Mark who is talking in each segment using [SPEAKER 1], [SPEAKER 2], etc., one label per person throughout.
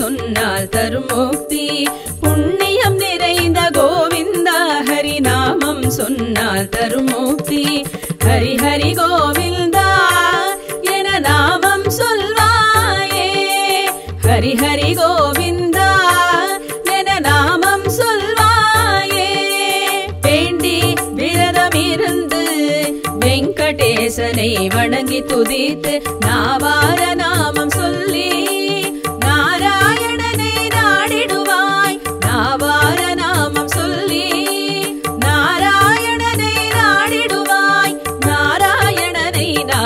[SPEAKER 1] சொன்னால் தரும் முக்தி புண்ணியம் நிறைந்த கோவிந்தா ஹரி நாமம் சொன்னால் தரும் முக்தி ஹரி ஹரி கோவிந்தா என நாமம் சொல்வாயே ஹரி ஹரி கோவிந்தா என நாமம் சொல்வாயே வேண்டி விரதம் இருந்து வெங்கடேசனை வணங்கி துதித்து நாவார நாமம் சொல்லி நாராயணனை நாடிடுவாய் நாவார நாமம் சொல்லி நாராயணனை நாடிடுவாய் நாராயணனை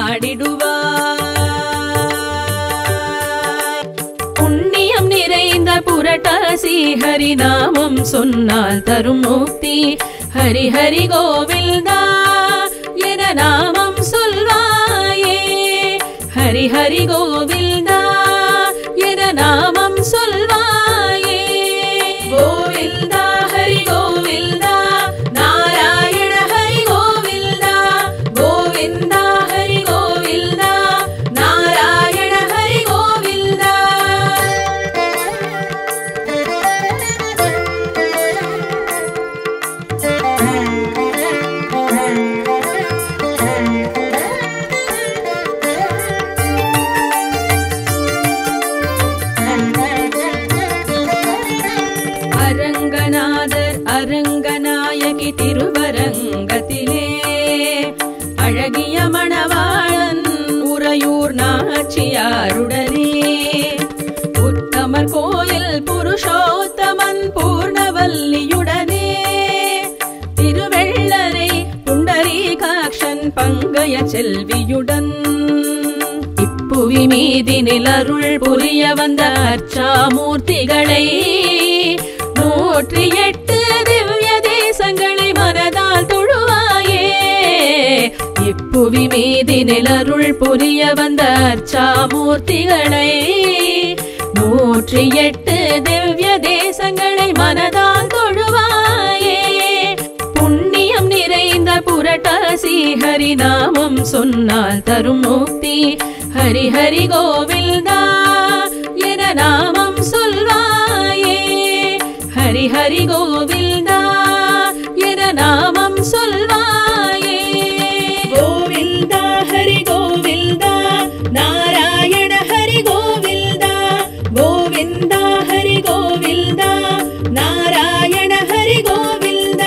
[SPEAKER 1] நாடிடுவாய் புண்ணியம் நிறைந்த புரட்டாசி ஹரி நாமம் சொன்னால் தரும் முக்தி ஹரி ஹரி கோவிந்தா என நாமம் சொல்வாயே ஹரி ஹரி கோவிந்தா என நாமம் சொல்வாயே கோவிந்தா ஹரி கோவிந்தா நாராயண ஹரி கோவிந்தா கோவிந்தா ஹரி கோவிந்தா நாராயண ஹரி கோவிந்தா அரங்கநாதர் அரங்கநாயகி திருவரங்கத்திலே அழகிய மணவாளன் உறையூர் நாச்சியாருடனே உத்தமர் கோயில் புருஷோத்தமன் பூர்ணவல்லியுடனே திருவெள்ளரை புண்டரீகாக்ஷன் பங்கய செல்வியுடன் இப்புவி மீதினில் அருள் புரிய வந்த அர்ச்சாமூர்த்திகளை நூற்றி எட்டு திவ்ய தேசங்களை மனதால் தொழுவாயே இப்புவி மீதினில் அருள் புரிய வந்த அர்ச்சாமூர்த்திகளை நூற்றி எட்டு திவ்ய தேசங்களை மனதால் தொழுவாயே புண்ணியம் நிறைந்த புரட்டாசி ஹரி நாமம் சொன்னால் தரும் முக்தி ஹரி ஹரி கோவிந்தா என நாமம் சொல்வாயே ஹரி ஹரி கோவிந்தா என நாமம் சொல்வாயே கோவிந்தா ஹரி கோவிந்தா நாராயண ஹரி கோவிந்தா கோவிந்தா ஹரி கோவிந்தா நாராயண ஹரி கோவிந்தா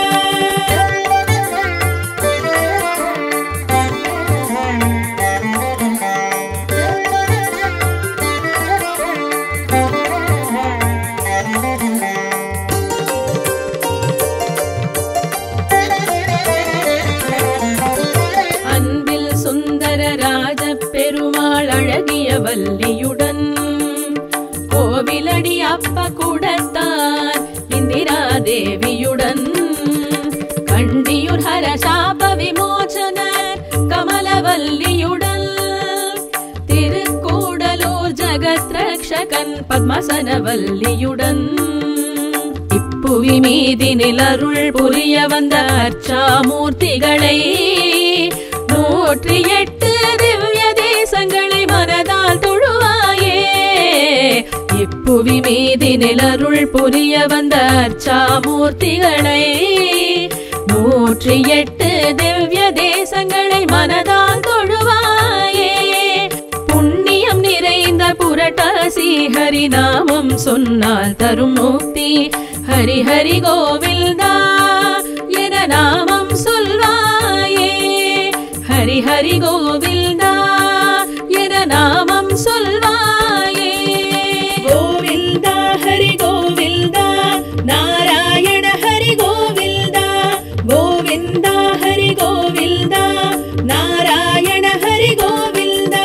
[SPEAKER 1] அன்பில் சுந்தர ராஜ பெருமாள் அழகிய வல்லியுடன் கோவிலடி அப்ப கூடத்தான் இந்திரா தேவியுடன் கண்டியூர் ஹர சாப விமோச்சன கமலவல்லியுடன் திருக்கூடலூர் ஜகத் ரக்ஷகன் பத்மசனவல்லியுடன் இப்புவி மீதினில் அருள் புரிய வந்த அர்ச்சாமூர்த்திகளை நூற்றி எட்டு திவ்ய தேசங்களை மனதால் தொழுவாயே இப்புவி மீதினில் அருள் புரிய வந்த அர்ச்சாமூர்த்திகளை நூற்றி எட்டு திவ்ய தேசங்களை மனதால் தொழுவாயே புண்ணியம் நிறைந்த புரட்டாசி ஹரி நாமம் சொன்னால் தரும் முக்தி ஹரி ஹரி கோவிந்தா என நாமம் சொல்வாயே ஹரி ஹரி கோவிந்தா என நாமம் சொல்வாயே கோவிந்தா ஹரி கோவிந்தா நாராயண ஹரி கோவிந்தா கோவிந்தா ஹரி கோவிந்தா நாராயண ஹரி கோவிந்தா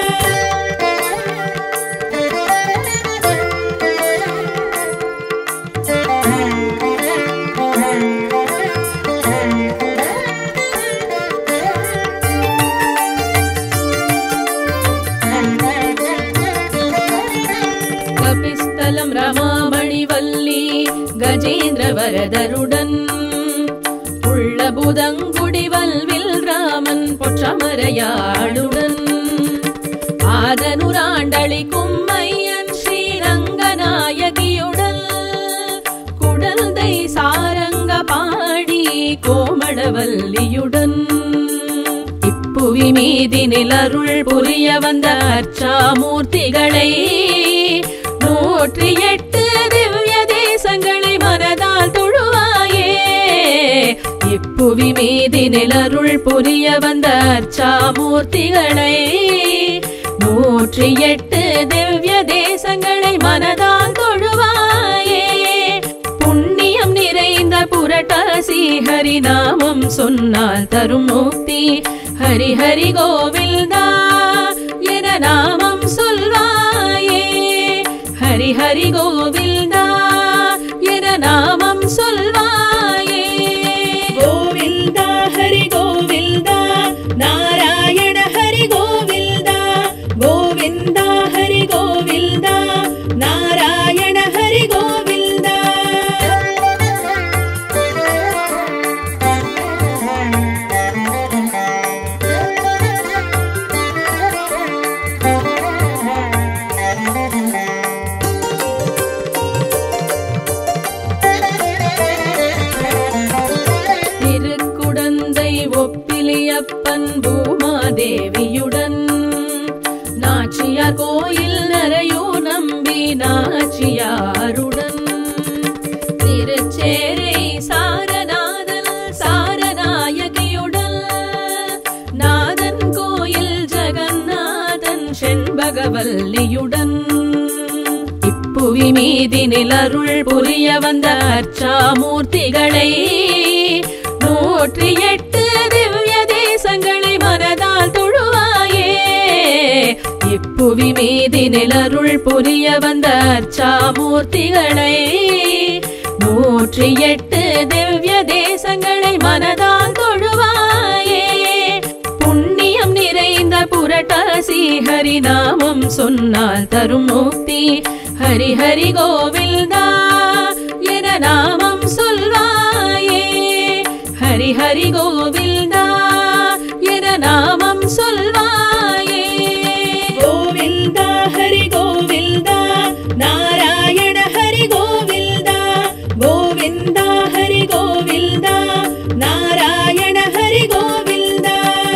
[SPEAKER 1] கபிஸ்தலம் ரமாமணி வல்லி கஜேந்திர வரதருடன் உள்ள புதங்குடி வல்வில் ராமன் பொற்றமரையாளுடன் ஆதனுராண்டளி கும்மையன் ஸ்ரீரங்கநாத கோமளவல்லியுடன் இப்புவி மீதினில் அருள் புரிய வந்த அர்ச்சாமூர்த்திகளை நூற்றி எட்டு திவ்ய தேசங்களை மனதால் தொழுவாயே இப்புவி மீதினில் அருள் புரிய வந்த அர்ச்சாமூர்த்திகளை நூற்றி எட்டு திவ்ய தேசங்களை மனதால் தொழுவாயே புண்ணியம் நிறைந்த புரட்டாசி ஹரிநாமம் சொன்னால் தரும் முக்தி ஹரி ஹரி கோவில்தா என நாமம் சொல்வாயே ஹரி ஹரி கோவில்தா என நாமம் சொல்வாயே
[SPEAKER 2] கோவிந்தா ஹரி கோவிந்தா நாராயண ஹரி கோவிந்தா கோவிந்தா ஹரி கோவிந்தா நாராயண ஹரி கோவிந்தா
[SPEAKER 1] திருக்குடந்தை ஒப்பிலியப்பன் பூமாதேவியுடன் நாச்சியார் கோயில் நரையோ நம்பி நாச்சியாருடன் திருச்சேரை சாரநாதன் சாரநாயகியுடன் நாதன் கோயில் ஜெகநாதன் செண்பகவல்லியுடன் இப்புவி மீதினில் அருள் புரிய வந்த அர்ச்சாமூர்த்திகளை நூற்றி எட்டு திவ்ய தேசங்களை மனதால் தொழுவாயே இப்புவி மீதினில் அருள் புரிய வந்த அர்ச்சாமூர்த்திகளை நூற்றி எட்டு திவ்ய தேசங்களை மனதால் தொழுவாயே புண்ணியம் நிறைந்த புரட்டாசி ஹரிநாமம் சொன்னால் தரும் முக்தி ஹரி ஹரி கோவில்தா என நாமம் சொல்வாயே ஹரி ஹரி கோவில்தா என நாமம் சொல்வாயே
[SPEAKER 2] கோவிந்தா ஹரி கோவிந்தா நாராயண ஹரி கோவிந்தா கோவிந்தா ஹரி கோவிந்தா நாராயண ஹரி கோவிந்தா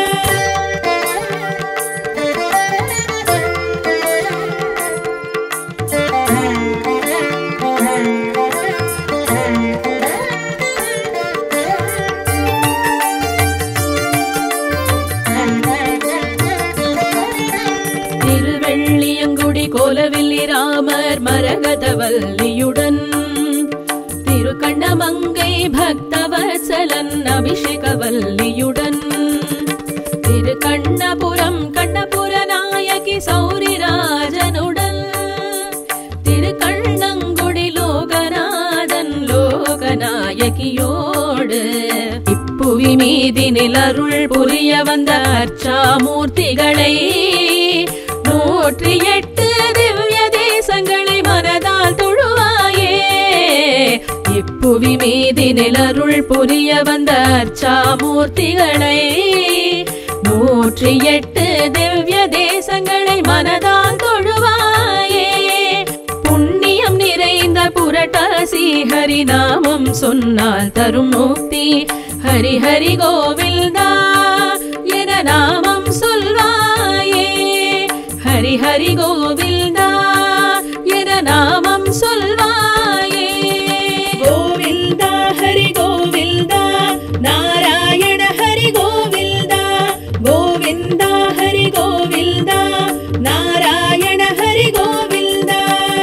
[SPEAKER 1] திருவெள்ளியங்குடி கோலவில்லி ராமர் மரகதவல்லியுடன் திருக்கண்ணமங்கை பக்தவத்சலன் அபிஷேகவல்லியுடன் திருக்கண்ணபுரம் கண்ணபுர நாயகி சௌரிராஜனுடன் திருக்கண்ணங்குடி லோகநாதன் லோகநாயகியோடு இப்புவி மீதினில் அருள் புரிய வந்த அர்ச்சாமூர்த்திகளை நூற்றி எட்டு திவ்ய தேசங்களை மனதால் தொழுவாயே இப்புவி மீதினில் அருள் புரிய வந்த அர்ச்சாமூர்த்திகளை நூற்றி எட்டு திவ்ய தேசங்களை மனதால் தொழுவாயே புண்ணியம் நிறைந்த புரட்டாசி ஹரிநாமம் சொன்னால் தரும் முக்தி ஹரி ஹரி கோவில்தா என நாமம் சொல்வாயே ஹரி ஹரி கோவில்தா என நாமம் சொல்வாயே
[SPEAKER 2] கோவிந்தா ஹரி கோவிந்தா நாராயண ஹரி கோவிந்தா கோவிந்தா ஹரி கோவிந்தா நாராயண ஹரி கோவிந்தா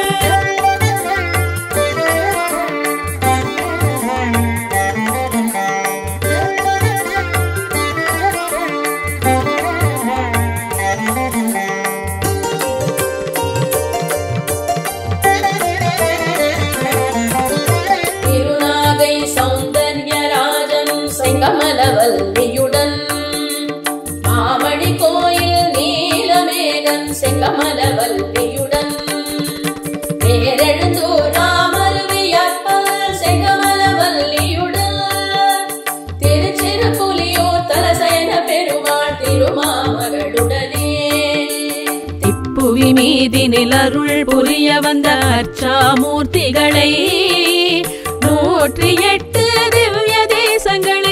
[SPEAKER 1] திருநாகை சௌந்தர்யராஜன் செங்கமலவல்லியுடன் மாமணி கோயில் நீலமேகன் செங்கமலவல்லியுடன் பேரெழுந்தூர் ராமருவியப்பல் செங்கமலவல்லியுடன் திருச்சிறுபுலியூர் தலசயன பெருமாள் திருமாமகளுடனே திப்புவி மீதினில் அருள் புரிய வந்த அர்ச்சாமூர்த்திகளை நூற்றி எட்டு திவ்ய தேசங்களை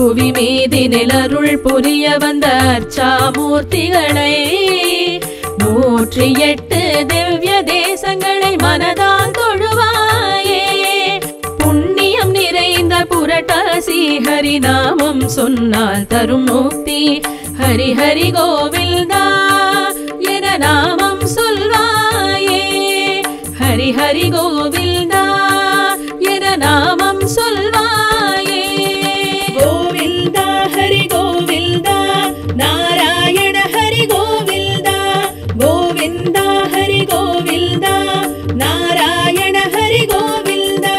[SPEAKER 1] இப்புவி மீதினில் அருள் புரிய வந்த அர்ச்சாமூர்த்திகளை நூற்றி எட்டு திவ்ய தேசங்களை மனதால் தொழுவாயே புண்ணியம் நிறைந்த புரட்டாசி ஹரிநாமம் சொன்னால் தரும் முக்தி ஹரி ஹரி கோவில்தா என நாமம் சொல்வாயே ஹரி ஹரி கோவில்தா என நாமம் சொல்வாயே
[SPEAKER 2] கோவிந்தா ஹரி கோவிந்தா நாராயண ஹரி கோவிந்தா கோவிந்தா ஹரி கோவிந்தா நாராயண ஹரி கோவிந்தா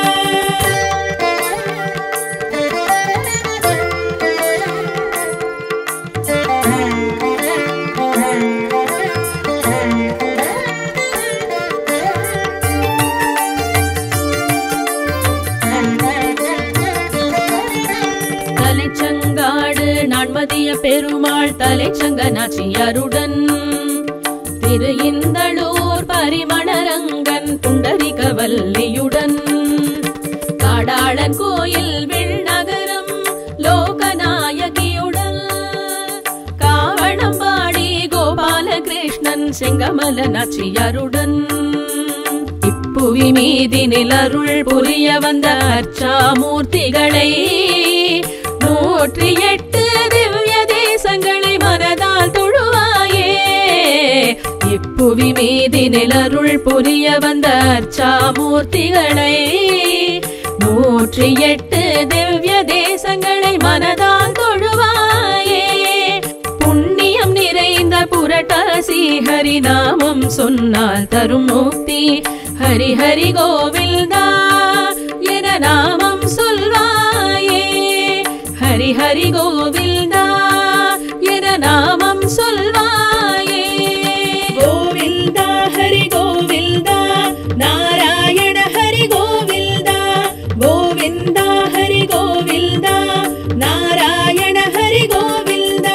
[SPEAKER 1] தலைச்சங்காடு நான்மதிய பெருமாள் தலைச்சங்க நாச்சியாருடன் திரு இந்தளூர் பரிமணரங்கன் புண்டரிக வல்லியுடன் காடாளன் கோயில் விண்ணகரம் லோகநாயகியுடன் காவணம்பாடி கோபாலகிருஷ்ணன் செங்கமல நாச்சியாருடன் இப்புவி மீதினில் அருள் புரிய வந்த அர்ச்சாமூர்த்திகளை நூற்றி எட்டு திவ்ய தேசங்களை மனதால் தொழுவாயே இப்புவி மீதினில் அருள் புரிய வந்த அர்ச்சாமூர்த்திகளை நூற்றி எட்டு திவ்ய தேசங்களை மனதால் தொழுவாயே புண்ணியம் நிறைந்த புரட்டாசி ஹரிநாமம் சொன்னால் தரும் முக்தி ஹரி ஹரி கோவில்தா என நாமம் சொல்வாயே ஹரி ஹரி கோவில்தா என நாமம் சொல்வாயே
[SPEAKER 2] கோவிந்தா ஹரி கோவிந்தா நாராயண ஹரி கோவிந்தா கோவிந்தா ஹரி கோவிந்தா நாராயண ஹரி கோவிந்தா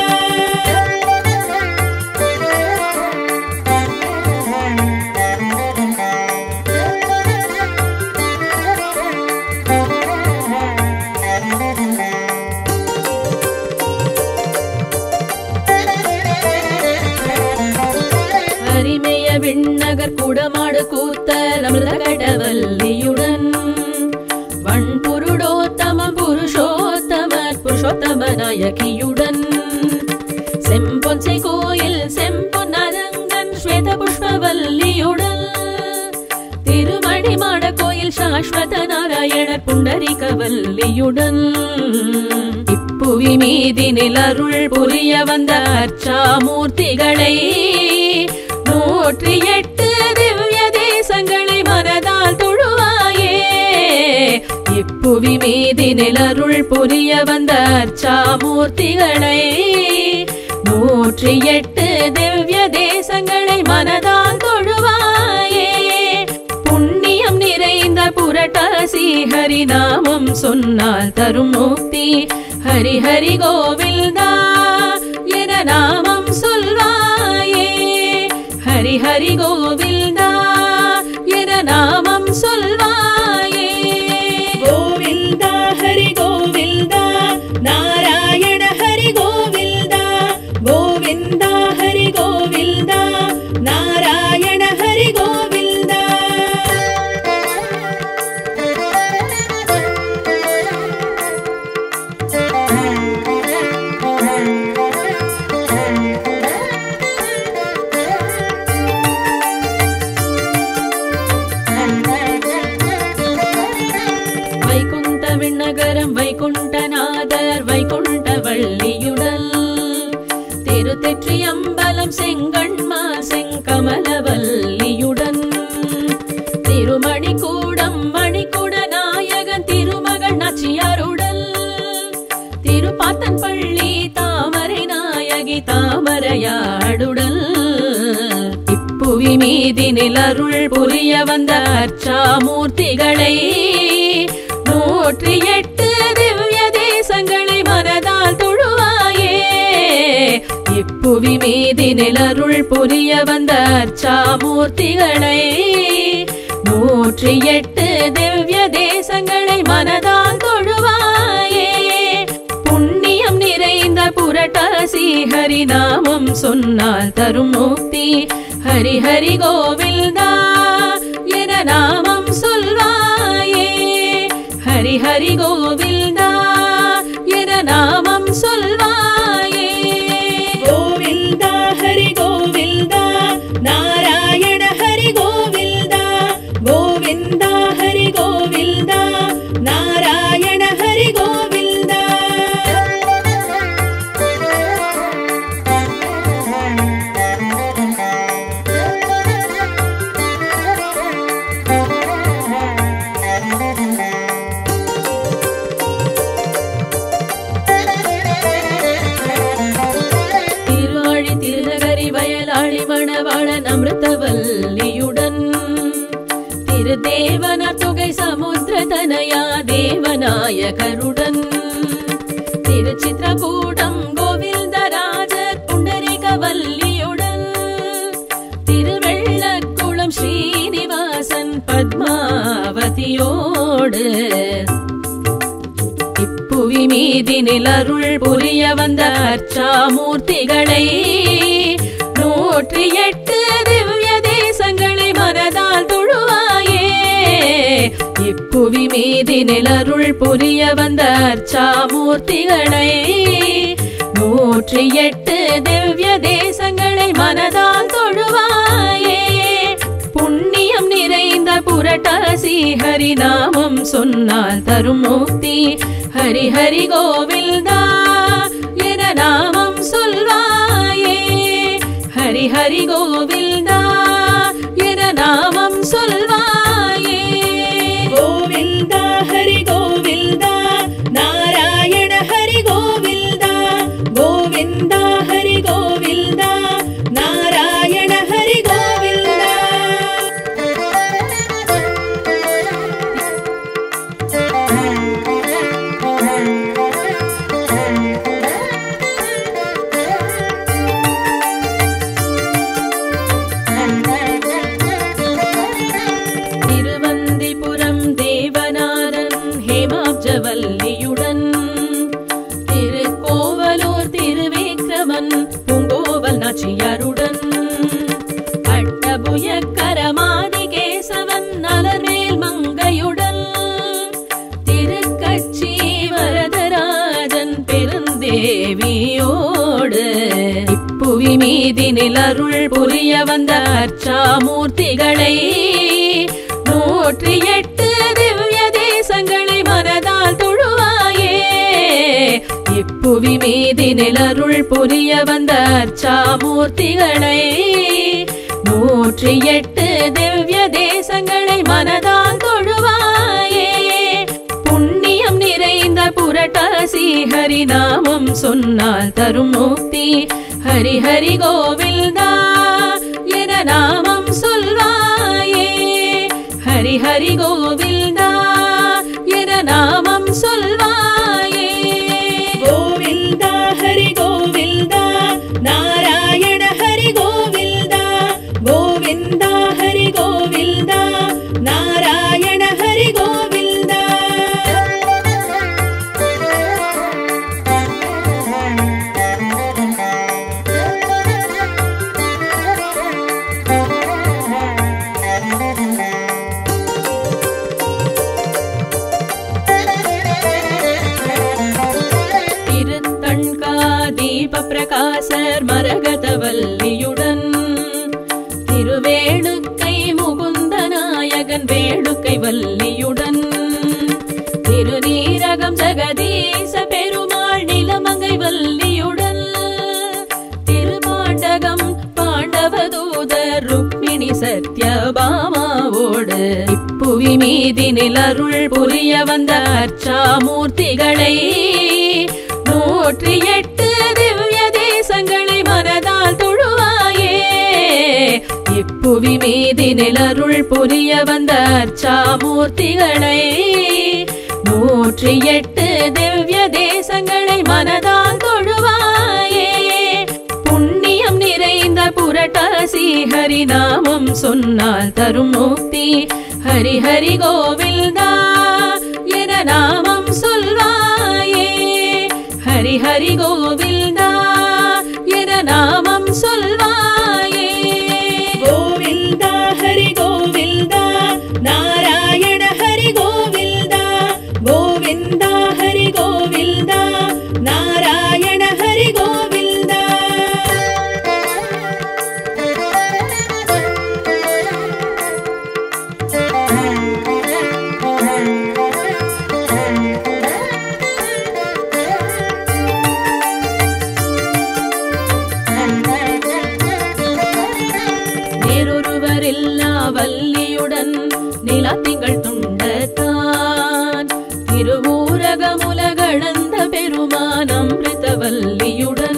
[SPEAKER 1] அரிமைய விண்ணகர் குடமாடு கூத்தர் அமிர்த கடவல்லியுடன் வண்புருடோத்தம புருஷோத்தமர் புருஷோத்தம நாயகியுடன் செம்பொன்சை கோயில் செம்பொன் அரங்கன் ஸ்வேத புஷ்பவல்லியுடன் திருமணிமாட கோயில் சாஸ்வத நாராயணர் புண்டரிகவல்லியுடன் இப்புவி மீதினில் அருள் புரிய வந்த அர்ச்சாமூர்த்திகளை நூற்றி எட்டு திவ்ய தேசங்களை மனதால் தொழுவாயே இப்புவி மீதினில் அருள் புரிய வந்த அர்ச்சாமூர்த்திகளை நூற்றி எட்டு திவ்ய தேசங்களை மனதால் தொழுவாயே புண்ணியம் நிறைந்த புரட்டாசி ஹரிநாமம் சொன்னால் தரும் முக்தி ஹரி ஹரி கோவில்தா என நாமம் சொல்வாயே ஹரி ஹரி கோவில்தா என நாமம் சொல்வாயே
[SPEAKER 2] கோவிந்தா ஹரி கோவிந்தா நாராயண ஹரி கோவிந்தா கோவிந்தா ஹரி கோவிந்தா நாராயண ஹரி கோவிந்தா
[SPEAKER 1] வைகுண்ட விண்ணகரம் வைகுண்டநாதர் வைகுண்ட வள்ளியுடல் திருத்தெற்றி அம்பலம் செங்கண்மா செங்கமலவல்லியுடன் திருமணி கூடம் மணிக்கூட நாயகன் திருமகள் நச்சியாருடல் திருப்பாத்தன் பள்ளி தாமரை நாயகி தாமரையாடுடல் இப்புவி மீதினில் அருள் புரிய வந்த அர்ச்சாமூர்த்திகளை நூற்றி எட்டு திவ்ய தேசங்களை மனதால் தொழுவாயே இப்புவி மீதினில் அருள் புரிய வந்த அர்ச்சாமூர்த்திகளை நூற்றி எட்டு திவ்ய தேசங்களை மனதால் தொழுவாயே புண்ணிய புரட்டாசி ஹரி நாமம் சொன்னால் தரும் முக்தி ஹரி ஹரி கோவில்தா என நாமம் சொல்வாயே ஹரி ஹரி கோவில்தா என நாமம் சொல்வாயே
[SPEAKER 2] கோவிந்தா ஹரி கோவிந்தா நாராயண ஹரி கோவிந்தா கோவிந்தா ஹரி கோவிந்தா நாராயண ஹரி கோவிந்தா
[SPEAKER 1] திருவாழி திருநகரி வயலாளி மணவாளன் அமிர்தவல்லியுடன் திருதேவனார் தொகை சமுத்திர தனயா தேவநாயகருடன் திருச்சித்ரகூடம் கோவிந்தராஜ புண்டரிகவல்லியுடன் திருவெள்ளக்குளம் ஸ்ரீனிவாசன் பத்மாவதியோடு இப்புவி மீதினில் அருள் புரிய வந்த அர்ச்சாமூர்த்திகளை நூற்றி எட்டு திவ்ய தேசங்களை மனதால் தொழுவாயே இப்புவி மீதினில் அருள் புரிய வந்த அர்ச்சாமூர்த்திகளை நூற்றி எட்டு திவ்ய தேசங்களை மனதால் தொழுவாயே புண்ணியம் நிறைந்த புரட்டாசி ஹரி நாமம் சொன்னால் தரும் முக்தி ஹரி ஹரி கோவில்தா என நாமம் சொல்வாயே ஹரி ஹரி கோவில்தா என நாமம் சொல்வாயே
[SPEAKER 2] கோவிந்தா ஹரி கோவிந்தா நாராயண ஹரி கோவிந்தா கோவிந்தா ஹரி கோவிந்தா நாராயண ஹரி கோவிந்தா
[SPEAKER 1] திருவந்திபுரம் தேவநாதன் ஹேமாப்ஜவல்லியுடன் திருக்கோவலூர் திருவேக்கிரமன் பூங்கோவல் நாச்சியாருடன் அட்டபுய கரமாதி கேசவன் நலர்மேல் மங்கையுடன் திருக்கட்சி வரதராஜன் பெருந்தேவியோடு இப்புவி மீதினில் அருள் புரிய வந்த அர்ச்சாமூர்த்திகளை நூற்றி எட்டு திவ்ய தேசங்களை மனதால் தொழுவாயே இப்புவி மீதினில் அருள் புரிய வந்த அர்ச்சாமூர்த்திகளை நூற்றி எட்டு திவ்ய தேசங்களை மனதால் தொழுவாயே புண்ணியம் நிறைந்த புரட்டாசி ஹரி நாமம் சொன்னால் தரும் முக்தி ஹரி ஹரி கோவில்தா என நாமம் சொல்வாயே ஹரி ஹரி கோவில்தா என நாமம் சொல்வாயே
[SPEAKER 2] கோவிந்தா ஹரி கோவிந்தா நாராயண ஹரி கோவிந்தா கோவிந்தா ஹரி கோவிந்தா நாராயண ஹரி கோவிந்தா
[SPEAKER 1] திருத்தண்கா தீப பிரகாசர் மரகதவல்லியுடன் திருவேணுக்கை முகுந்த நாயகன் வேணுக்கை வல்லியுடன் திருநீரகம் ஜெகதீச பெருமாள் நிலமங்கை வல்லியுடன் திருப்பாண்டகம் பாண்டவதூதர் ருக்மிணி சத்யபாமாவோடு இப்புவி மீதினில் அருள் புரிய வந்த அர்ச்சாமூர்த்திகளை நூற்றி எட்டு திவ்ய தேசங்களை மனதால் தொழுவாயே இப்புவி மீதினில் அருள் புரிய வந்த அர்ச்சாமூர்த்திகளை நூற்றி எட்டு திவ்ய தேசங்களை மனதால் தொழுவாயே புண்ணியம் நிறைந்த புரட்டாசி ஹரி நாமம் சொன்னால் தரும் முக்தி ஹரி ஹரி கோவில்தா என நாமம் சொல்வாயே ஹரி ஹரி கோவில்தா
[SPEAKER 2] ಗೋವಿಂದ ಹರಿ ಗೋವಿಂದ ನಾರಾಯಣ ಹರಿ ಗೋವಿಂದ ಗೋವಿಂದ ಹರಿ ಗೋವಿಂದ ನಾರಾಯಣ ಹರಿ ಗೋವಿಂದ
[SPEAKER 1] வேறொருவரில்லா வள்ளியுடன் நிலத்திங்கள் துண்டத்தான் திருவூரகமுலகடந்த பெருமான் அமிர்தவல்லியுடன்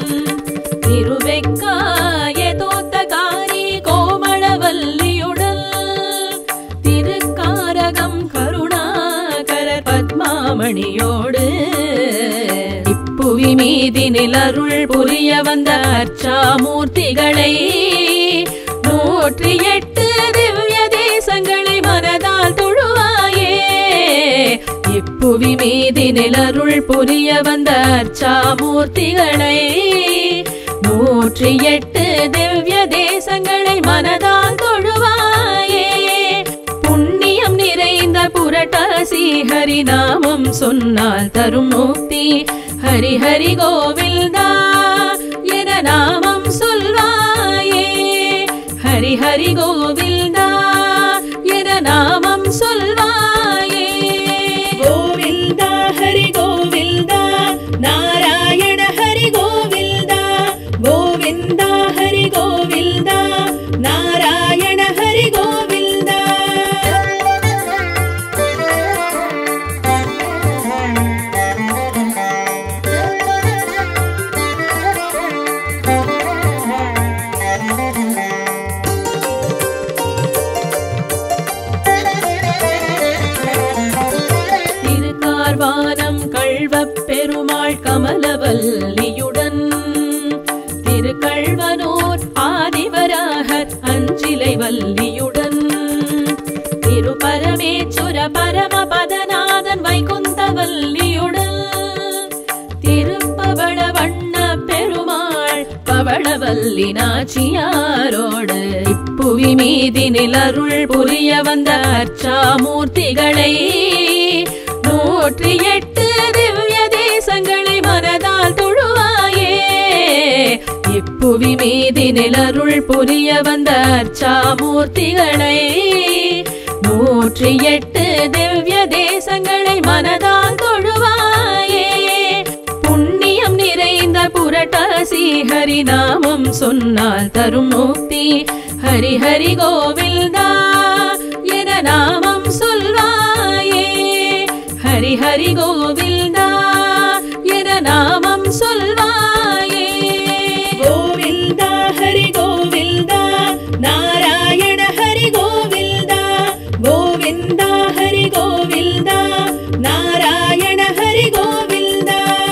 [SPEAKER 1] திருவெக்காய தோத்தகாரி கோமளவல்லியுடன் திருக்காரகம் கருணாகர பத்மாமணியோடு இப்புவி மீதினில் அருள் புரிய வந்த அர்ச்சாமூர்த்திகளை நூற்றி எட்டு திவ்ய தேசங்களை மனதால் தொழுவாயே இப்புவி மீதினில் அருள் புரிய வந்த அர்ச்சாமூர்த்திகளை நூற்றி எட்டு திவ்ய தேசங்களை மனதால் தொழுவாயே புண்ணியம் நிறைந்த புரட்டாசி ஹரி நாமம் சொன்னால் தரும் முக்தி ஹரி ஹரி கோவில்தா என நாமம் சொல்வாயே ஹரி ஹரி கோவில்தா என நாமம் சொல்வாயே
[SPEAKER 2] ಗೋವಿಂದ ಹರಿ ಗೋವಿಂದ ನಾರಾಯಣ ಹರಿ ಗೋವಿಂದ ಗೋವಿಂದ ಹರಿ ಗೋವಿಂದ ನಾರಾಯಣ ಹರಿ ಗೋವಿಂದ
[SPEAKER 1] திருக்கார்வானம் கள்வப் பெருமாள் கமலவல்லியுடன் திருக்கள்வனூர் ஆதிவராகர் அஞ்சிலை வல்லியுடன் திருபரமேச்சுர பரமபதநாதன் வைகுந்தவல்லியுடன் திருப்பவள வண்ண பெருமாள் பவளவல்லி நாச்சியாரோடு இப்புவி மீதினில் அருள் புரிய வந்த அர்ச்சாமூர்த்திகளை நூற்றி எட்டு திவ்ய தேசங்களை மனதால் தொழுவாயே இப்புவி மீதினில் அருள் புரிய வந்த அர்ச்சாமூர்த்திகளை நூற்றி எட்டு திவ்ய தேசங்களை மனதால் தொழுவாயே புண்ணியம் நிறைந்த புரட்டாசி ஹரி நாமம் சொன்னால் தரும் முக்தி ஹரி ஹரி கோவில்தா என நாமம் சொல்வாயே ஹரி ஹரி கோவில்தா என நாமம் சொல்வாயே
[SPEAKER 2] ಗೋವಿಂದ ಹರಿ ಗೋವಿಂದ ನಾರಾಯಣ ಹರಿ ಗೋವಿಂದ ಗೋವಿಂದ ಹರಿ ಗೋವಿಂದ ನಾರಾಯಣ ಹರಿ ಗೋವಿಂದ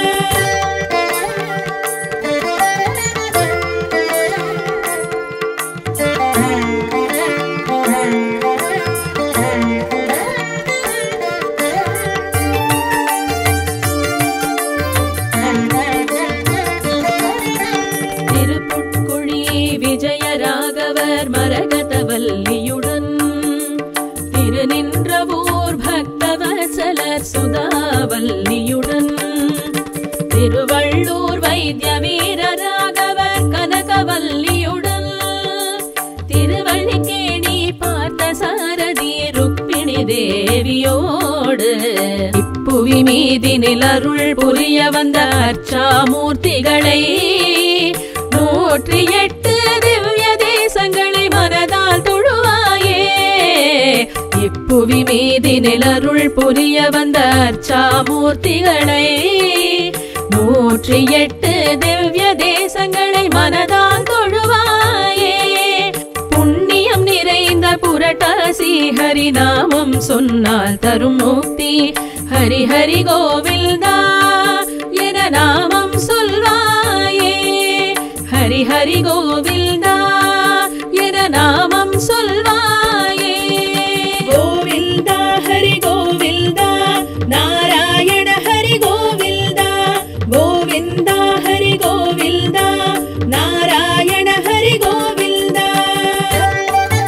[SPEAKER 1] திருப்புட்குழி விஜயராகவர் மரகதவல்லியுடன் திருநின்றவூர் பக்தவசலர் சுதாவல்லியுடன் திருவள்ளூர் வைத்திய வீரராகவர் கனகவல்லியுடன் திருவள்ளிக்கேணி பார்த்த சாரதி ருக்மிணி தேவியோடு இப்புவி மீதினில் அருள் புரிய வந்த அர்ச்சாமூர்த்திகளை நூற்றி எட்டு திவ்ய தேசங்களை மனதால் தொழுவாயே இப்புவி மீதினில் அருள் புரிய வந்த அர்ச்சாமூர்த்திகளை நூற்றி எட்டு திவ்ய தேசங்களை மனதால் தொழுவாயே புண்ணியம் நிறைந்த புரட்டாசி ஹரி நாமம் சொன்னால் தரும் முக்தி ஹரி ஹரி கோவில்தா என நாமம் சொல்வாயே ஹரி ஹரி கோவில்தா என நாமம் சொல்வாயே
[SPEAKER 2] ಗೋವಿಂದ ಹರಿ ಗೋವಿಂದ ನಾರಾಯಣ ಹರಿ ಗೋವಿಂದ ಗೋವಿಂದ ಹರಿ ಗೋವಿಂದ ನಾರಾಯಣ ಹರಿ ಗೋವಿಂದ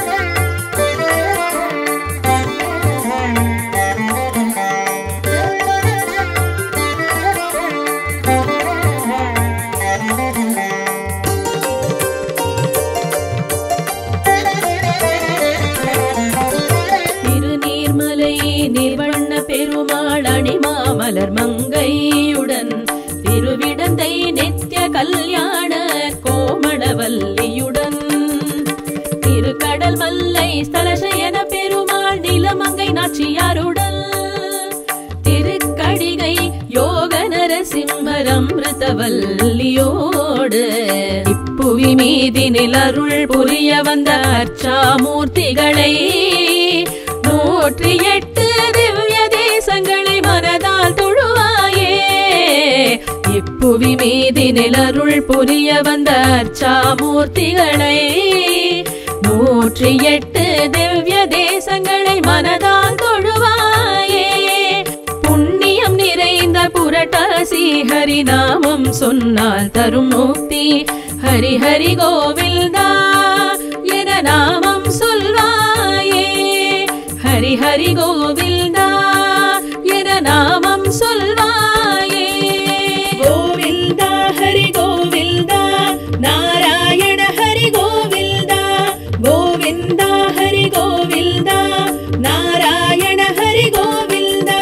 [SPEAKER 1] மலர்மங்கையுடன் திருவிடந்தை நித்ய கல்யாண கோமளவல்லியுடன் திருக்கடல் மல்லை ஸ்தலசயன பெருமாள் நிலமங்கை நாச்சியாருடன் திருக்கடிகை யோக நரசிம்மரமிருதவல்லியோடு இப்புவி மீதினில் அருள் புரிய வந்த அர்ச்சாமூர்த்திகளை நூற்றி எட்டு திவ்ய தேசங்களை மனதால் தொழுவாயே இப்புவி மீதினில் அருள் புரிய வந்த அர்ச்சாமூர்த்திகளை நூற்றி எட்டு திவ்ய தேசங்களை மனதால் தொழுவாயே புண்ணியம் நிறைந்த புரட்டாசி ஹரிநாமம் சொன்னால் தரும் முக்தி ஹரி ஹரி கோவில்தா என நாமம் சொல்வாயே ஹரி ஹரி கோவில்தா என நாமம் சொல்வாயே
[SPEAKER 2] கோவிந்தா ஹரி கோவிந்தா நாராயண ஹரி கோவிந்தா கோவிந்தா ஹரி கோவிந்தா நாராயண ஹரி கோவிந்தா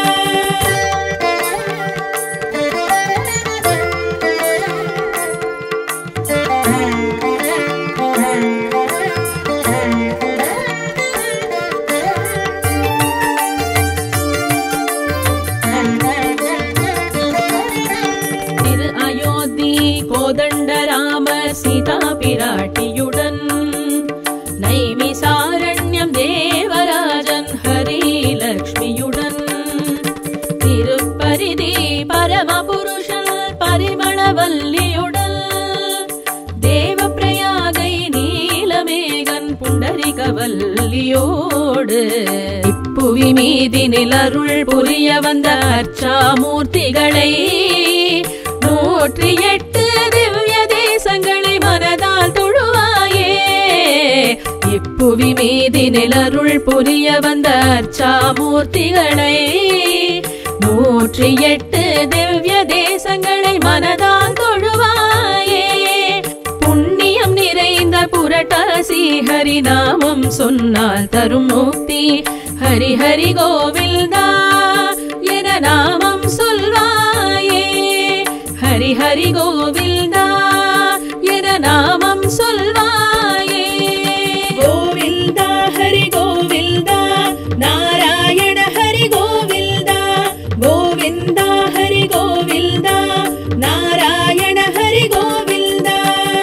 [SPEAKER 1] திரு அயோத்தி கோதண்டராம சீதா பிராட்டியுடன் நைமிசாரண்யம் தேவராஜன் ஹரி லக்ஷ்மியுடன் திருப்பரிதி பரமபுருஷன் பரிமளவல்லியுடன் தேவப்பிரயாகை நீலமேகன் புண்டரிகவல்லியோடு இப்புவி மீதினில் அருள் புரிய வந்த அர்ச்சாமூர்த்திகளை நூற்றி எட்டு திவ்ய தேசங்களை மனதால் தொழுவாயே இப்புவி மீதினில் அருள் புரிய வந்த அர்ச்சாமூர்த்திகளை நூற்றி எட்டு திவ்ய தேசங்களை மனதால் தொழுவாயே புண்ணியம் நிறைந்த புரட்டாசி ஹரிநாமம் சொன்னால் தரும் முக்தி ஹரி ஹரி கோவில்தா என நாமம் சொல்வாயே ஹரி ஹரி கோவில்தா என நாமம் சொல்வாயே
[SPEAKER 2] கோவிந்தா ஹரி கோவிந்தா நாராயண ஹரி கோவிந்தா கோவிந்தா ஹரி கோவிந்தா நாராயண ஹரி கோவிந்தா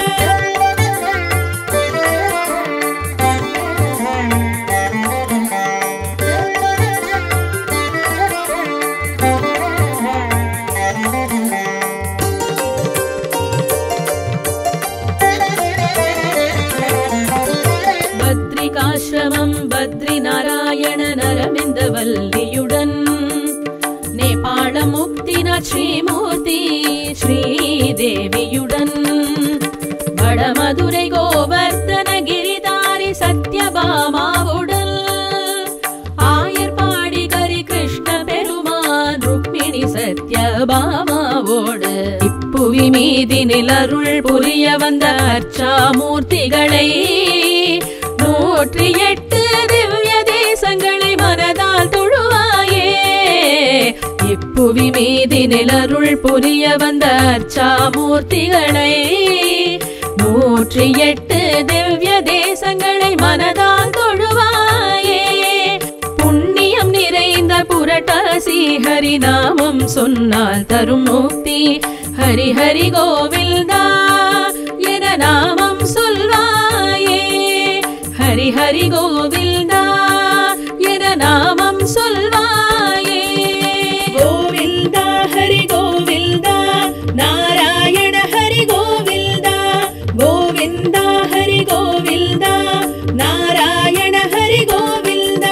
[SPEAKER 1] பத்ரிகாசிரமம் பத்ரி நாராயண நரவிந்த வல்லியுடன் நேபாள முக்திநாத் ஸ்ரீமூர்த்தி ஸ்ரீதேவியுடன் வடமதுரை கோவர்த்தன கிரிதாரி சத்யபாமாவுடன் ஆயர்பாடி கரி கிருஷ்ண பெருமான் ருக்மிணி சத்யபாமாவோடு இப்புவி மீதினில் அருள் புரிய வந்த அர்ச்சாமூர்த்திகளை நூற்றி எட்டு திவ்ய தேசங்களை மனதால் தொழுவாயே இப்புவி மீதினில் அருள் புரிய வந்த அர்ச்சாமூர்த்திகளை நூற்றி எட்டு திவ்ய தேசங்களை மனதால் தொழுவாயே புண்ணியம் நிறைந்த புரட்டாசி ஹரிநாமம் சொன்னால் தரும் முக்தி ஹரி ஹரி கோவில்தா என நாமம் சொல்வாயே ஹரி ஹரி கோவில்தா என நாமம் சொல்வாயே
[SPEAKER 2] கோவிந்தா ஹரி கோவிந்தா நாராயண ஹரி கோவிந்தா கோவிந்தா ஹரி கோவிந்தா நாராயண ஹரி கோவிந்தா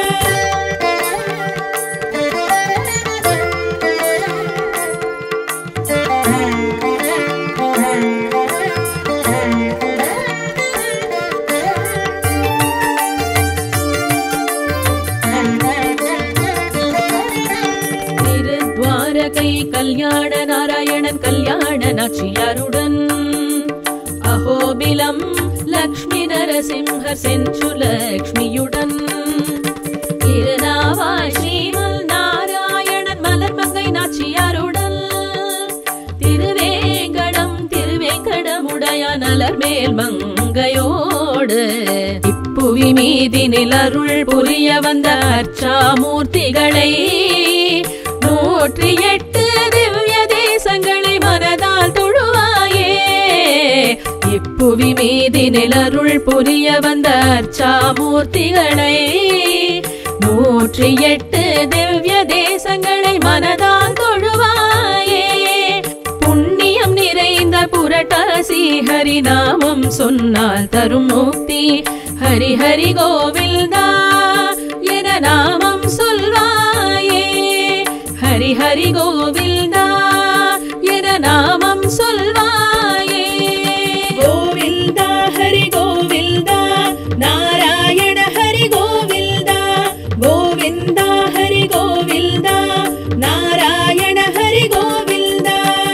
[SPEAKER 1] திருத்வாரகை கல்யாண நாராயணன் கல்யாண நாச்சியாருடன் அஹோபிலம் லக்ஷ்மி நரசிம்ஹ செஞ்சு லக்ஷ்மியுடன் திருநாவா ஸ்ரீமல் நாராயணன் மலர்மங்கை நாச்சியார் வேல் மங்கையோடு இப்புவி மீதினில் அருள் புரிய வந்த அர்ச்சாமூர்த்திகளை நூற்றி எட்டு திவ்ய தேசங்களை மனதால் தொழுவாயே இப்புவி மீதினில் அருள் புரிய வந்த அர்ச்சாமூர்த்திகளை நூற்றி எட்டு திவ்ய தேசங்களை மனதால் தொழுவாயே புண்ணியம் நிறைந்த புரட்டாசி ஹரிநாமம் சொன்னால் தரும் முக்தி ஹரி ஹரி கோவில்தா என நாமம் சொல்வாயே ஹரி ஹரி கோவில்தா என நாமம் சொல்வாயே
[SPEAKER 2] கோவிந்தா ஹரி கோவிந்தா நாராயண ஹரி கோவிந்தா கோவிந்தா ஹரி கோவிந்தா நாராயண ஹரி கோவிந்தா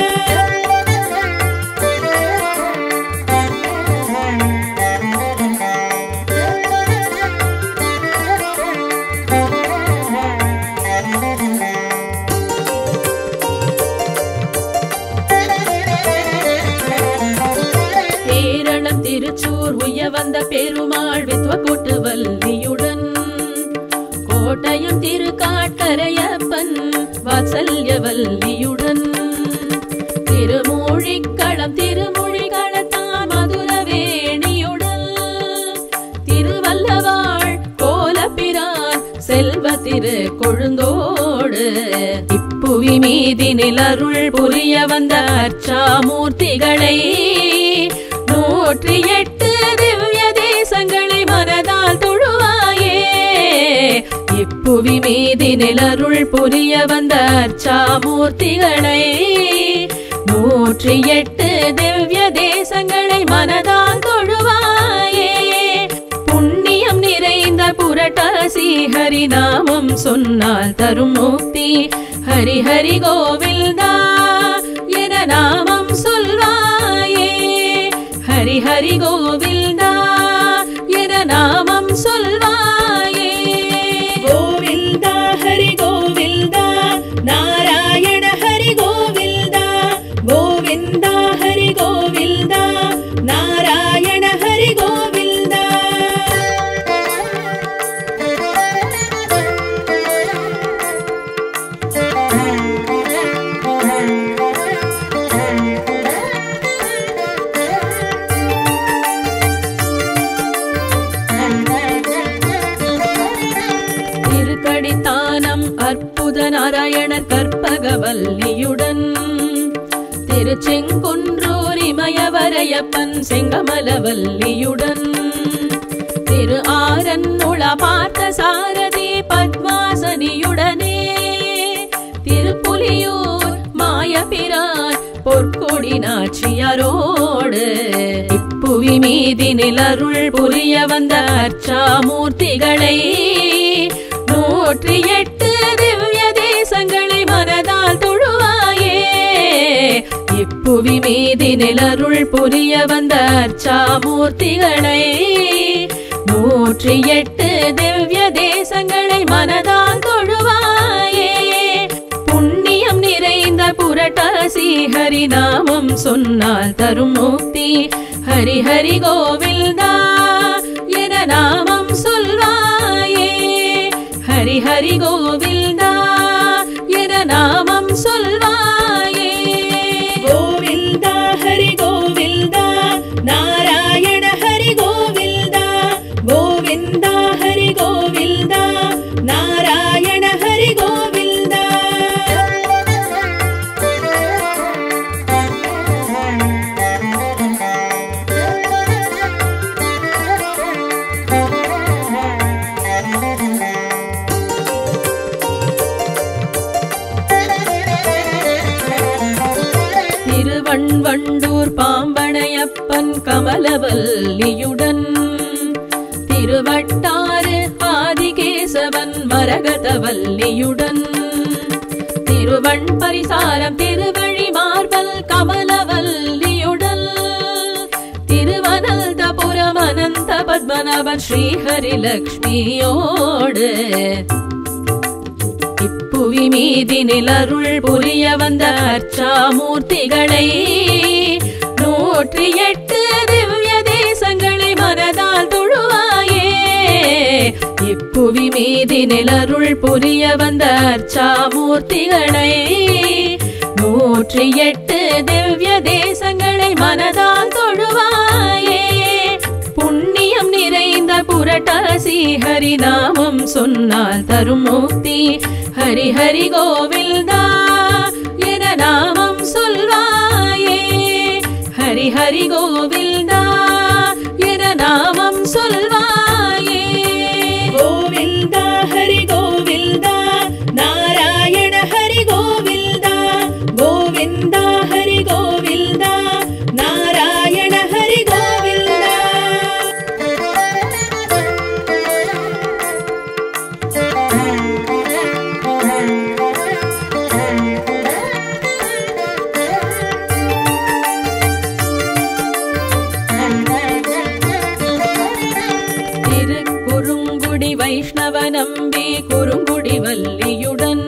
[SPEAKER 1] கேரளம் திருச்சூர் உய்ய வந்த பெருமாள் வித்வகோட்டு வல்லியுடன் கோட்டயம் திருக்காட்டரையப்பன் வாத்சல்யவல்லியுடன் திருமூழிக்களம் திருமொழிகளத்தான் மதுரவேணியுடன் திருவல்லவாள் கோலப்பிரான் செல்வ திரு கொழுந்தோடு இப்புவி மீதினில் அருள் புரிய வந்த அர்ச்சாமூர்த்திகளை நூற்றி எட்டு திவ்ய தேசங்களை மனதால் தொழுவாயே இப்புவி மீதினில் அருள் புரிய வந்த அர்ச்சாமூர்த்திகளை நூற்றி எட்டு திவ்ய தேசங்களை மனதால் தொழுவாயே புண்ணியம் நிறைந்த புரட்டாசி ஹரிநாமம் சொன்னால் தரும் முக்தி ஹரி ஹரி கோவில்தா என நாமம் சொல்வாயே ஹரி ஹரி கோவில்தா என நாமம் சொல்வாயே
[SPEAKER 2] கோவிந்தா ஹரி கோவிந்தா நாராயண ஹரி கோவிந்தா கோவிந்தா ஹரி கோவிந்தா நாராயண ஹரி கோவிந்தா
[SPEAKER 1] திருக்கடித்தானம் அற்புத நாராயணர் கற்பகவல்லியுடன் திருச்செங்குன்றூர் இமயவரையப்பன் செங்கமலவல்லியுடன் திரு ஆரன்முள பார்த்த சாரதி பத்மாசனியுடனே திருப்புலியூர் மாயபிரான் பொற்கொடி நாச்சியாரோடு இப்புவி மீதினில் அருள் புரிய வந்த அர்ச்சாமூர்த்திகளை நூற்றி எட்டு திவ்ய தேசங்களை மனதால் தொழுவாயே இப்புவி மீதினில் அருள் புரிய வந்த அர்ச்சாமூர்த்திகளை நூற்றி எட்டு திவ்ய தேசங்களை மனதால் தொழுவாயே புண்ணியம் நிறைந்த புரட்டாசி ஹரிநாமம் சொன்னால் தரும் முக்தி ஹரி ஹரி கோவில்தா என நாமம் சொல்வாயே ஹரி ஹரி கோவில்தா என நாமம் சொல்வாயே
[SPEAKER 2] கோவிந்தா ஹரி கோவிந்தா நாராயண ஹரி கோவிந்தா கோவிந்தா ஹரி கோவிந்தா நாராயண ஹரி கோவிந்தா
[SPEAKER 1] திருவண்வண்டூர் பாம்பனையப்பன் கமலவல்லியுடன் திருவட்டாறு ஆதிகேசவன் மரகதவல்லியுடன் திருவண் பரிசாரம் திருவழி மார்பல் கமலவல்லியுடன் திருவனந்தபுரம் அனந்த பத்மநாபன் ஸ்ரீஹரிலக்ஷ்மியோடு இப்புவி மீதினில் அருள் புரிய வந்த அர்ச்சாமூர்த்திகளை நூற்றி எட்டு திவ்ய இப்புவி மீதினில் அருள் புரிய வந்த அர்ச்சாமூர்த்திகளை நூற்றி எட்டு திவ்ய தேசங்களை மனதால் தொழுவாயே புண்ணியம் நிறைந்த புரட்டாசி ஹரிநாமம் சொன்னால் தரும் முக்தி ஹரி ஹரி கோவில்தா என நாமம் சொல்வாயே ஹரி ஹரி கோவில்தா என நாமம் சொல்வாயே
[SPEAKER 2] கோவிந்தா ஹரி கோவிந்தா நாராயண ஹரி கோவிந்தா கோவிந்தா ஹரி கோவிந்தா நாராயண ஹரி கோவிந்தா
[SPEAKER 1] திருக்குறுங்குடி வைஷ்ணவ நம்பி குறுங்குடி வள்ளியுடன்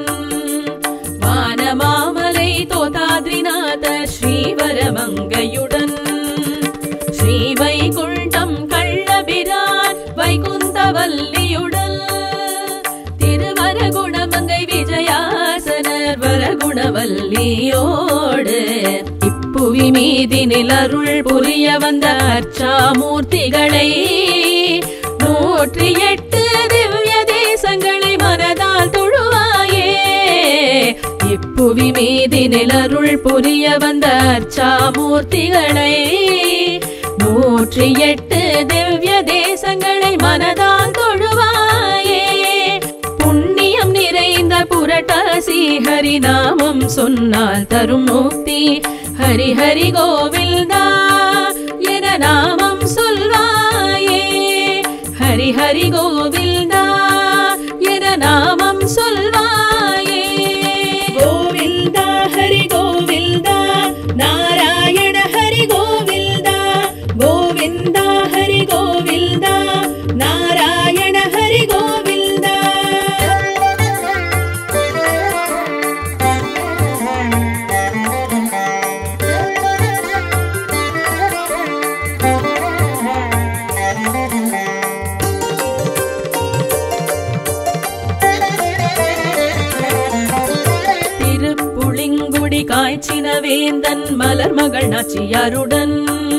[SPEAKER 1] வானமாமலை தோதாத்ரிநாத ஸ்ரீவரமங்கையுடன் ஸ்ரீவைகுண்டம் கள்ளபிரான் வைகுந்தவல்லியுடன் திருவரகுணமங்கை விஜயாசனர் வரகுணவல்லியோடு இப்புவி மீதினில் அருள் புரிய வந்த அர்ச்சாமூர்த்திகளை நூற்றி எட்டு திவ்ய தேசங்களை மனதால் தொழுவாயே இப்புவி மீதினில் அருள் புரிய வந்த அர்ச்சாமூர்த்திகளை நூற்றி எட்டு திவ்ய தேசங்களை மனதால் தொழுவாயே புண்ணியம் நிறைந்த புரட்டாசி ஹரிநாமம் சொன்னால் தரும் முக்தி ஹரி ஹரி கோவில்தா என நாமம் சொல்வாயே ஹரி ஹரி கோவில்தா என நாமம் சொல்வாயே
[SPEAKER 2] கோவிந்தா ஹரி கோவிந்தா நாராயண ஹரி கோவிந்தா கோவிந்தா ஹரி கோவிந்தா நாராயண ஹரி கோவிந்தா
[SPEAKER 1] திருப்புளிங்குடி காய்ச்சின வேந்தன் மலர் மகள் நாச்சியாருடன்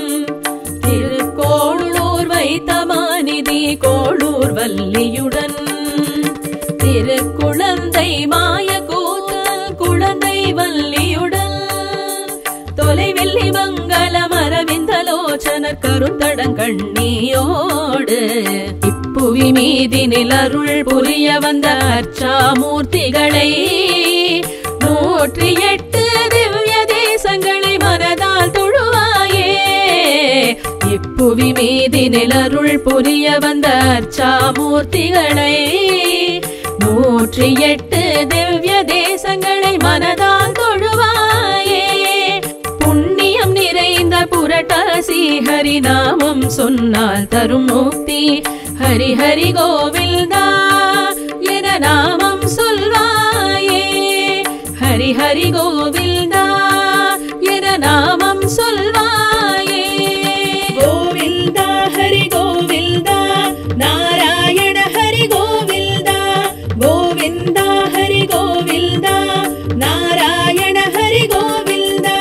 [SPEAKER 1] திருக்கோளூர் வைத்த மாநிதி கோளூர் வள்ளியுடன் திருக்குழந்தை மாய கூத்தல் குழந்தை வள்ளியுடன் தொலைவெள்ளி மங்கலம் அரவிந்தலோச்சன கருத்தடங்கண்ணியோடு இப்புவி மீதினில் அருள் புரிய வந்த அர்ச்சாமூர்த்திகளை நூற்றி எட்டு திவ்ய தேசங்களை மனதால் தொழுவாயே இப்புவி மீதினில் அருள் புரிய வந்த அர்ச்சாமூர்த்திகளை நூற்றி எட்டு திவ்ய தேசங்களை மனதால் தொழுவாயே புண்ணியம் நிறைந்த புரட்டாசி ஹரிநாமம் சொன்னால் தரும் முக்தி ஹரி ஹரி கோவில்தா என நாமம் சொல்வாயே ஹரி ஹரி கோவில்தா என நாமம் சொல்வாயே
[SPEAKER 2] கோவிந்தா ஹரி கோவிந்தா நாராயண ஹரி கோவிந்தா கோவிந்தா ஹரி கோவிந்தா நாராயண ஹரி கோவிந்தா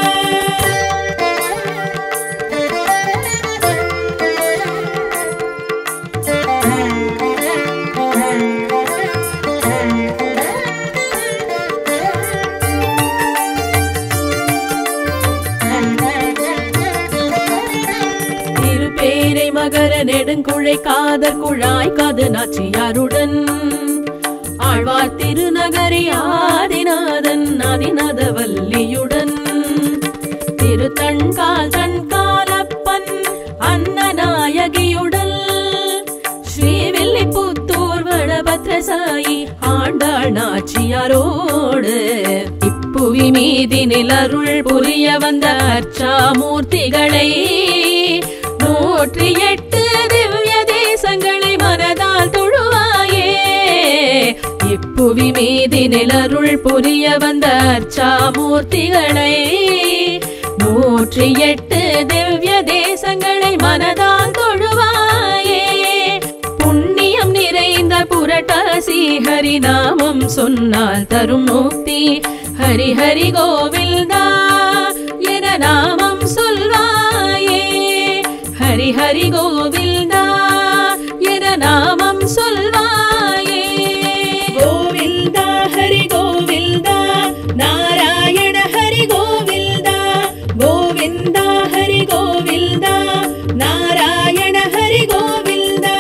[SPEAKER 1] திருப்பேரை மகர நெடுங்குழை காதர் குழாய் காது நாச்சியாருடன் ஆழ்வார் திருநகரி ஆதிநாதன் ஆதிநாத வல்லியுடன் திருத்தண்கால் தன்காலப்பன் அன்னநாயகியுடன் ஸ்ரீவில்லிபுத்தூர் வடபத்ரசாயி ஆண்டாள் நாச்சியாரோடு இப்புவி மீதினில் அருள் புரிய வந்த அர்ச்சாமூர்த்திகளை நூற்றி எட்டு திவ்ய தேசங்களை மனதால் தொழுவாயே இப்புவி மீதினில் அருள் புரிய வந்த அர்ச்சாமூர்த்திகளை நூற்றி எட்டு திவ்ய தேசங்களை மனதால் தொழுவாயே புண்ணியம் நிறைந்த புரட்டாசி ஹரி நாமம் சொன்னால் தரும் முக்தி ஹரி ஹரி கோவில்தா என நாமம் சொல்வாயே ஹரி ஹரி கோவில்தா என நாமம் சொல்வாயே
[SPEAKER 2] கோவிந்தா ஹரி கோவிந்தா நாராயண ஹரி கோவிந்தா கோவிந்தா ஹரி கோவிந்தா நாராயண ஹரி கோவிந்தா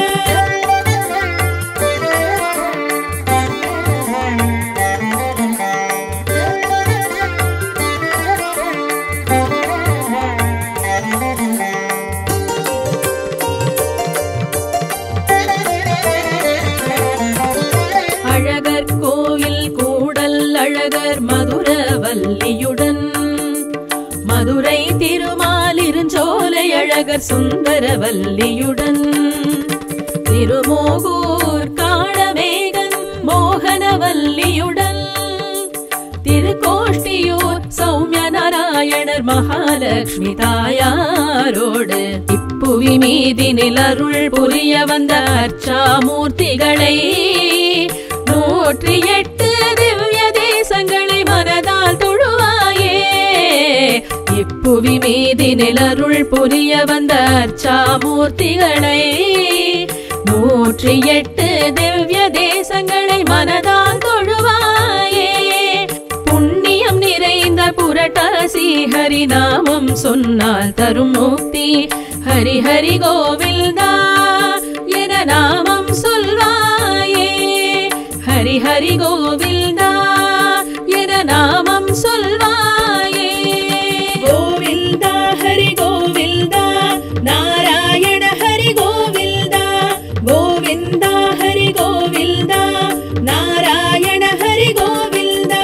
[SPEAKER 1] அழகர் கோயில் கூடல் அழகர் மதுரவல்லியுடன் மதுரை திருமாலிருஞ்சோலை அழகர் சுந்தரவல்லியுடன் திருமோகூர் காணமேகன் மோகனவல்லியுடன் திருக்கோஷ்டியூர் சௌமிய நாராயணர் மகாலட்சுமி தாயாரோடு இப்புவி மீதினில் அருள் புரிய வந்த அர்ச்சாமூர்த்திகளை நூற்றி எட்டு திவ்ய தேசங்களை மனதால் தொழுவாயே இப்புவி மீதினில் அருள் புரிய வந்த அர்ச்சாமூர்த்திகளை நூற்றி எட்டு திவ்ய தேசங்களை மனதால் தொழுவாயே புண்ணியம் நிறைந்த புரட்டாசி ஹரி நாமம் சொன்னால் தரும் முக்தி ஹரி ஹரி கோவில்தா என நாமம் சொல்வாயே ஹரி ஹரி கோவில்தா என நாமம் சொல்வாயே
[SPEAKER 2] கோவிந்தா ஹரி கோவிந்தா நாராயண ஹரி கோவிந்தா கோவிந்தா ஹரி கோவிந்தா நாராயண ஹரி கோவிந்தா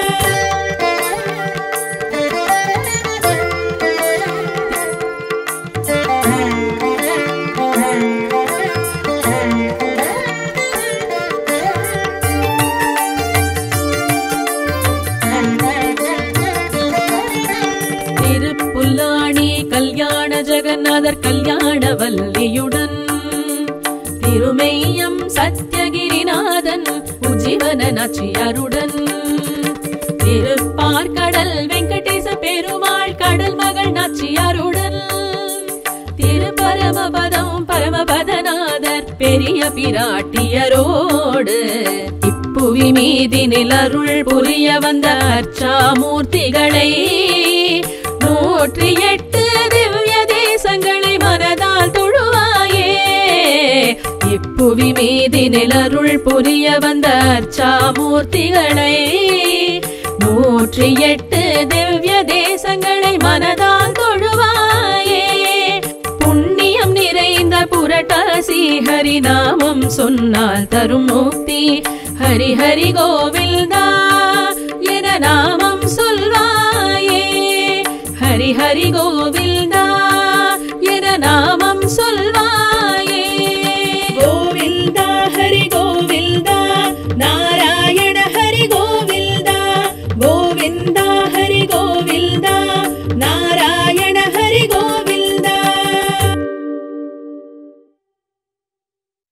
[SPEAKER 1] திருப்புல்லாணி கல்யாண ஜெகநாதர் கல்யாண வல்லியுடன் திருமெய்யம் சத்யகிரிநாதன் உஜிவன நச்சியருடன் திருப்பார்கடல் வெங்கடேச பெருமாள் கடல் மகள் நச்சியாருடன் திருப்பரமபதம் பரமபதநாதர் பெரிய பிராட்டியரோடு இப்புவி மீதினில் அருள் புரிய வந்த அர்ச்சாமூர்த்திகளை நூற்றி எட்டு திவ்ய தேசங்களை மனதால் தொழுவாயே இப்புவி மீதினில் அருள் புரிய வந்த அர்ச்சாமூர்த்திகளை நூற்றி எட்டு திவ்ய தேசங்களை மனதால் தொழுவாயே புண்ணியம் நிறைந்த புரட்டாசி ஹரி நாமம் சொன்னால் தரும் முக்தி ஹரி ஹரி கோவில்தா என நாமம் சொல்வாயே ஹரி ஹரி கோவில்தா என நாமம் சொல்வாயே
[SPEAKER 2] கோவிந்தா ஹரி